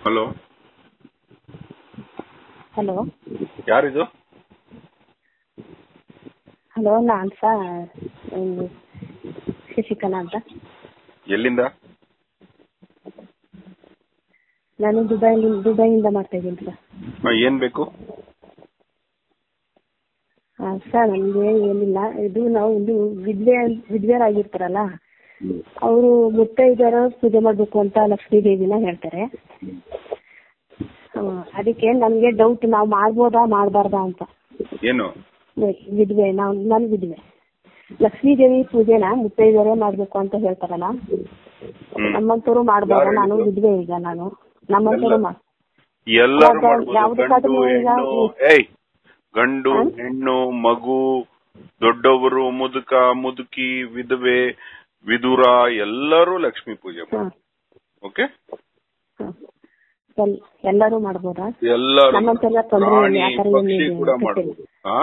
Hello hello ಯಾರಿದು hello ನಾನು ಸಾ ಒಂದು ಶಶಿಕಲಾ ಅಂತ ಎಲ್ಲಿಂದ ನಾನು ದುಬೈಲಿ ದುಬೈಯಿಂದ ಮಾಡ್ತಾ ಇದ್ದೀನಿ ಸರ್ ಹಾ, ಏನ್ ಬೇಕು ಹಾಂ ಸರ್ ನಮಗೆ ಏನಿಲ್ಲ ಇದು ನಾವು ಇದು ವಿದ್ವೆ ವಿದ್ವೆರಾಗಿರ್ತಾರಲ್ಲ ಅವರು ಮುತ್ತೈದೆಯರ ಪೂಜೆ ಮಾಡಬೇಕು ಅಂತ ಲಕ್ಷ್ಮೀ ದೇವಿನ ಹೇಳ್ತಾರೆ ಹ್ಮ್, ಅದಕ್ಕೆ ನನಗೆ ಡೌಟ್ ನಾವು ಮಾಡ್ಬೋದಾ ಮಾಡಬಾರ್ದಾ ಅಂತ ಏನು ವಿದ್ವೆ ನಾವು ನಾನು ವಿದ್ವೆ ಲಕ್ಷ್ಮೀ ದೇವಿ ಪೂಜೆನ ಮುತ್ತೈದೆಯರೇ ಮಾಡಬೇಕು ಅಂತ ಹೇಳ್ತಾರಲ್ಲ ಹ್ಮ್. ನಮ್ಮಂತವ್ರು ಮಾಡ್ಬೋದಾ ಯಾರು ನಾನು ಹೇಳಿದ್ದು? ವಿದ್ವೆ ಈಗ ನಾನು ನಮ್ಮಂತವ್ರು ಎಲ್ಲ- ಮಾಡ್ ಎಲ್ಲರೂ ಅವಾಗ ಮಾಡ್ಬೋದು ಯಾವುದಕ್ಕಾದ್ರೂ ಗಂಡು ಈಗ ಹೆಣ್ಣು ಈ- ಏಯ್ ಗಂಡು ಹಾ? ಹೆಣ್ಣು ಮಗು ದೊಡ್ಡವರು ಮುದುಕ ಮುದುಕಿ ವಿಧವೆ ವಿದುರ ಎಲ್ಲರೂ ಲಕ್ಷ್ಮೀ ಪೂಜೆ ಹ್ಮ್ ಓಕೆ ಹ್ಮ್. ಎಲ್- ಎಲ್ಲರೂ ಮಾಡ್ಬೋದಾ ಎಲ್ಲರೂ ನಮ್ಮಂತೆಲ್ಲ ತೊಂದ್ರೆ ಪ್ರಾಣಿ ಆ ಥರ ಪಕ್ಷಿ ಏನಿದೆ ಕೂಡ ಗೊತ್ತಿಲ್ಲ. ಮಾಡ್ಬೋದು ಹಾ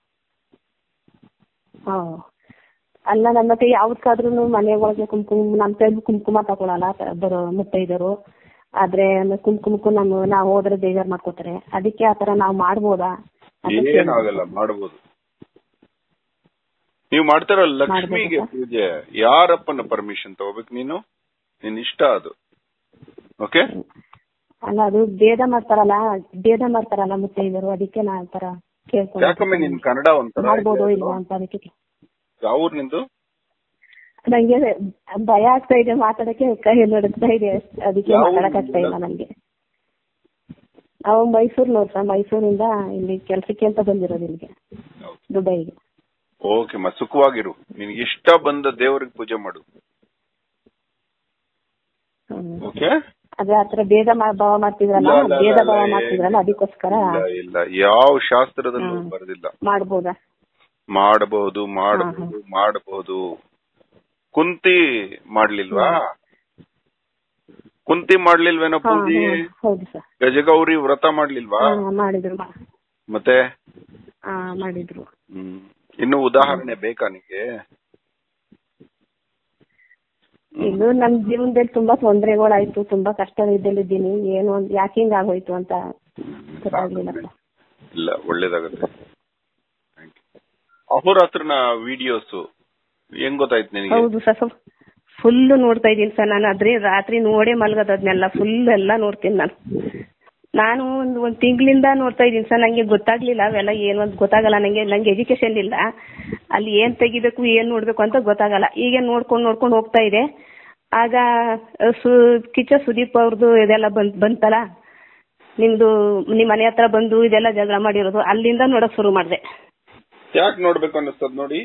ಹಾ ಅಲ್ಲ ನನ್ನ ಮತ್ತೆ ಯಾವ್ದಕ್ಕಾದ್ರೂ ಮನೆ ಒಳಗೆ ಕುಂಕುಮ ನಮ್ಮ ಕೈಲಿ ಕುಂಕುಮ ತಗೊಳಲ್ಲ ತ- ಬರೋ ಮುತ್ತೈದರು ಆದ್ರೆ ಆಮೇಲೆ ಕುಂಕುಮಕ್ಕೂ ನಮ್ಮ ನಾವು ಹೋದ್ರೆ ಬೇಜಾರ್ ಮಾಡ್ಕೋತಾರೆ ಅದಕ್ಕೆ ಆ ತರ ನಾವು ಮಾಡ್ಬೋದಾ ಅಂತ ಕೇಳಿದೆ. ಏನಾಗಲ್ಲ ಮಾಡ್ಬೋದು ನೀವು ಮಾಡ್ತಾರಲ್ಲ ಲಕ್ಷ್ಮಿಗೆ ಮಾಡ್ಬೋದಾ? ಪೂಜೆ ಯಾರಪ್ಪನ ಪರ್ಮಿಷನ್ ತಗೋಬೇಕು ನೀನು ನಿನ್ ಇಷ್ಟ ಅದು ಓಕೆ ಅಲ್ಲ ಅದು ಭೇದ ಮಾಡ್ತಾರಲ್ಲ ಭೇದ ಮಾಡ್ತಾರಲ್ಲ ಮುತ್ತೈದರು ಅದಕ್ಕೆ ನಾ ಆ ತರ ಯಾಕಮ್ಮೆ ನಿನ್ ಕೇಳ್ಕೊಂಡು ಕನ್ನಡ ಒಂಥರ ಮಾಡ್ಬೋದೋ ಇದೆ ಇಲ್ವಾ ಅದು? ಅಂತ ಅದಕ್ಕೆ ಯಾವ ಊರ್ ನಿಂದು ನಂಗೆ ಭಯ ಆಗ್ತಾ ಇದೆ ಮಾತಾಡಕ್ಕೆ ಕೈ ನಡುಗ್ತಾ ಇದೆ ಅದಕ್ಕೆ ಯಾವ ಮಾತಾಡಕ್ ಆಗ್ತಾ ಇಲ್ಲ ಊರಿಂದ? ನನ್ಗೆ ನಾವು ಮೈಸೂರ್ನವ್ರು ಸರ್ ಮೈಸೂರಿಂದ ಇಲ್ಲಿ ಕೆಲ್ಸಕ್ಕೆ ಅಂತ ಬಂದಿರೋದು ಇಲ್ಲಿಗೆ ದುಬೈಗೆ ಓಕೆ ಮ ಸುಖವಾಗಿರು ನಿನ್ಗೆ ಇಷ್ಟ ಬಂದ ದೇವರಿಗೆ ಪೂಜೆ ಮಾಡು ಹ್ಮ್. ಓಕೆ ಅದೇ ಆತರ ಭೇದ ಮಾ- ಭಾವ ಮಾಡ್ತಿದ್ರಲ್ಲ ಇಲ್ಲ, ಇಲ್ಲ, ಭೇದ ಇಲ್ಲ, ಭಾವ ಇಲ್ಲ, ಮಾಡ್ತಿದ್ರಲ್ಲ ಅದಕ್ಕೋಸ್ಕರ ಇಲ್ಲ ಇಲ್ಲ ಯಾವ ಶಾಸ್ತ್ರದಲ್ಲೂ ಹ್ಮ್. ಬರೆದಿಲ್ಲ ಮಾಡ್ಬೋದಾ ಮಾಡಬಹುದು ಮಾಡಬಹುದು ಮಾಡಬಹುದು ಕುಂತಿ ಮಾಡ್ಲಿಲ್ವಾ ಕುಂತಿ ಮಾಡ್ಲಿಲ್ವೇನೋ ಹಾ ಪೂಜೆ ಹಾ, ಹೌದು ಸರ್ ಗಜಗೌರಿ ವ್ರತ ಮಾಡ್ಲಿಲ್ವಾ ಹಾ ಮಾಡಿದ್ರು ಮಾ- ಮತ್ತೆ ಹಾ ಮಾಡಿದ್ರು ಹ್ಮ್ ಇನ್ನು ಉದಾಹರಣೆ ಬೇಕಾ ನಿಂಗೆ ಇನ್ನು ನನ್ ಜೀವನದಲ್ಲಿ ತುಂಬಾ ತೊಂದರೆಗಳಾಯ್ತು ತುಂಬಾ ಕಷ್ಟದಲ್ಲಿದ್ದೀನಿ ಏನು ಒಂದ್ ಯಾಕೆ ಹಿಂಗ್ ಆಗೋಯ್ತು ಅಂತ ಗೊತ್ತಾಗ್ಲಿಲ್ಲಪ್ಪ ಇಲ್ಲ ಒಳ್ಳೇದಾಗುತ್ತೆ ಅಹೋರಾತ್ರನ ವಿಡಿಯೋಸ್ ಹೆಂಗ್ ಗೊತ್ತಾಯ್ತು ನಿನಗೆ ಹೌದು ಸರ್ ಫುಲ್ ನೋಡ್ತಾ ಇದ್ದೀನಿ ಸರ್ ನಾನು ಅದ್ರೆ ರಾತ್ರಿ ನೋಡೇ ಮಲ್ಗೋದು ಅದನ್ನೆಲ್ಲ ಫುಲ್ ಎಲ್ಲ ನೋಡ್ತೀನಿ ನಾನು ನಾನು ಒಂದು ಒಂದು ತಿಂಗಳಿಂದ ನೋಡ್ತಾ ಇದ್ದೀನಿ ಸರ್ ನಂಗೆ ಗೊತ್ತಾಗ್ಲಿಲ್ಲ ಅವೆಲ್ಲ ಏನು ಅಂತ ಗೊತ್ತಾಗಲ್ಲ ನಂಗೆ ನಂಗೆ ಎಜುಕೇಶನ್ ಇಲ್ಲ ಅಲ್ಲಿ ಏನ್ ತೆಗಿಬೇಕು ಏನ್ ನೋಡ್ಬೇಕು ಅಂತ ಗೊತ್ತಾಗಲ್ಲ ಈಗ ನೋಡ್ಕೊಂಡು ನೋಡ್ಕೊಂಡು ಹೋಗ್ತಾ ಇದೆ ಆಗ ಅಹ್, ಸು ಕಿಚ್ಚ ಸುದೀಪ್ ಅವ್ರದ್ದು ಇದೆಲ್ಲ ಬಂತ್ ಬಂತಲ್ಲ ನಿಮ್ದು ನಿಮ್ಮ ಮನೆ ಹತ್ರ ಬಂದು ಇದೆಲ್ಲ ಜಗಳ ಮಾಡಿರೋದು ಅಲ್ಲಿಂದ ನೋಡಕ್ ಶುರು ಮಾಡಿದೆ ಯಾಕೆ ನೋಡ್ಬೇಕು ಅನ್ನಿಸ್ತದ ನೋಡಿ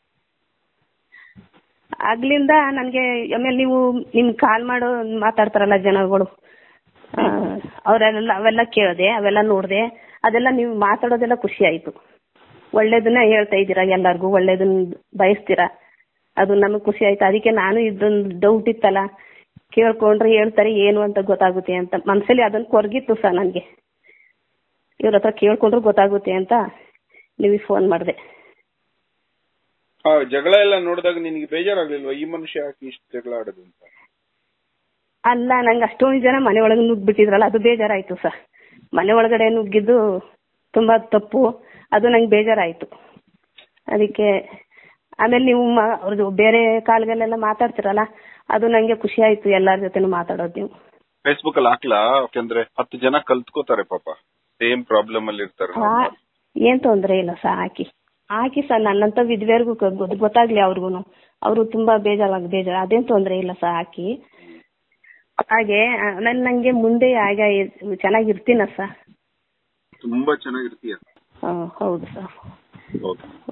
ಆಗ್ಲಿಂದ ನನಗೆ ಆಮೇಲೆ ನೀವು ನಿಮ್ ಕಾಲ್ ಮಾಡೋ ಮಾತಾಡ್ತಾರಲ್ಲ ಜನಗಳು ಆ, ಅವರೆಲ್ಲ ಅವೆಲ್ಲ ಕೇಳಿದೆ ಅವೆಲ್ಲ ನೋಡಿದೆ ಅದೆಲ್ಲ ನೀವು ಮಾತಾಡೋದೆಲ್ಲ ಖುಷಿ ಆಯ್ತು ಒಳ್ಳೇದನ್ನ ಹೇಳ್ತಾ ಇದ್ದೀರಾ ಎಲ್ಲರಿಗೂ ಒಳ್ಳೇದನ್ನ ಬಯಸ್ತೀರಾ ಅದು ನಮಗೆ ಖುಷಿ ಆಯ್ತು ಅದಕ್ಕೆ ನಾನು ಇದೊಂದು ಡೌಟ್ ಇತ್ತಲ್ಲ ಕೇಳ್ಕೊಂಡ್ರೆ ಹೇಳ್ತಾರೆ ಏನು ಅಂತ ಗೊತ್ತಾಗುತ್ತೆ ಅಂತ ಮನಸ್ಸಲ್ಲಿ ಅದನ್ನ ಕೊರಗಿತ್ತು ಸರ್ ನನಗೆ ಇವ್ರ ಹತ್ರ ಕೇಳ್ಕೊಂಡ್ರೆ ಗೊತ್ತಾಗುತ್ತೆ ಅಂತ ನಿಮಗೆ ಫೋನ್ ಮಾಡಿದೆ ಆ ಜಗಳ ಎಲ್ಲ ನೋಡಿದಾಗ ನಿನಗೆ ಬೇಜಾರಾಗ್ಲಿಲ್ವಾ ಈ ಮನುಷ್ಯ ಯಾಕೆ ಇಷ್ಟು ಜಗಳ ಆಡೋದು ಅಂತ ಅಲ್ಲ ನಂಗೆ ಅಷ್ಟೊಂದು ಜನ ಮನೆ ಒಳಗೆ ನುಗ್ಗಿಬಿಟ್ಟಿದ್ರಲ್ಲ ಅದು ಬೇಜಾರಾಯ್ತು ಸರ್ ಮನೆ ಒಳಗಡೆ ನುಗ್ಗಿದ್ದು ತುಂಬಾ ತಪ್ಪು ಅದು ನಂಗೆ ಬೇಜಾರಾಯ್ತು ಅದಕ್ಕೆ ಆಮೇಲೆ ನೀವು ಮ- ಅವ್ರದ್ದು ಬೇರೆ ಕಾಲ್ಗಳೆಲ್ಲ ಮಾತಾಡ್ತಿರಲ್ಲ ಅದು ನಂಗೆ ಖುಷಿ ಆಯ್ತು ಎಲ್ಲರ ಜೊತೆನೂ ಮಾತಾಡೋದು ನೀವು ಫೇಸ್ಬುಕ್ ಅಲ್ಲಿ ಹಾಕ್ಲಾ ಯಾಕಂದ್ರೆ ಹತ್ತು ಜನ ಕಲ್ತ್ಕೋತಾರೆ ಪಾಪ ಸೇಮ್ ಪ್ರಾಬ್ಲಮ್ ಅಲ್ಲಿ ಇರ್ತಾರೆ ಆ, ಏನ್ ತೊಂದ್ರೆ ಇಲ್ಲ ಸರ್ ಹಾಕಿ ಹಾಕಿ ಸರ್ ನನ್ನಂತ ವಿಧವೆಯರಿಗೂ ಗೊತ್- ಗೊತ್ತಾಗ್ಲಿ ಅವ್ರಿಗೂ ಅವರು ತುಂಬಾ ಬೇಜಾರಾಗ ಬೇಜಾರು ಅದೇನ್ ತೊಂದ್ರೆ ಇಲ್ಲ ಸರ್ ಹಾಕಿ ಹಾಗೆ ಆ, ನನ್ ನಂಗೆ ಮುಂದೆ ಹಾಗೆ ಚೆನ್ನಾಗಿರ್ತೀನ ಸರ್ ತುಂಬಾ ಚೆನ್ನಾಗಿರ್ತೀಯ ಹೌದು ಸರ್ ಓಕೆ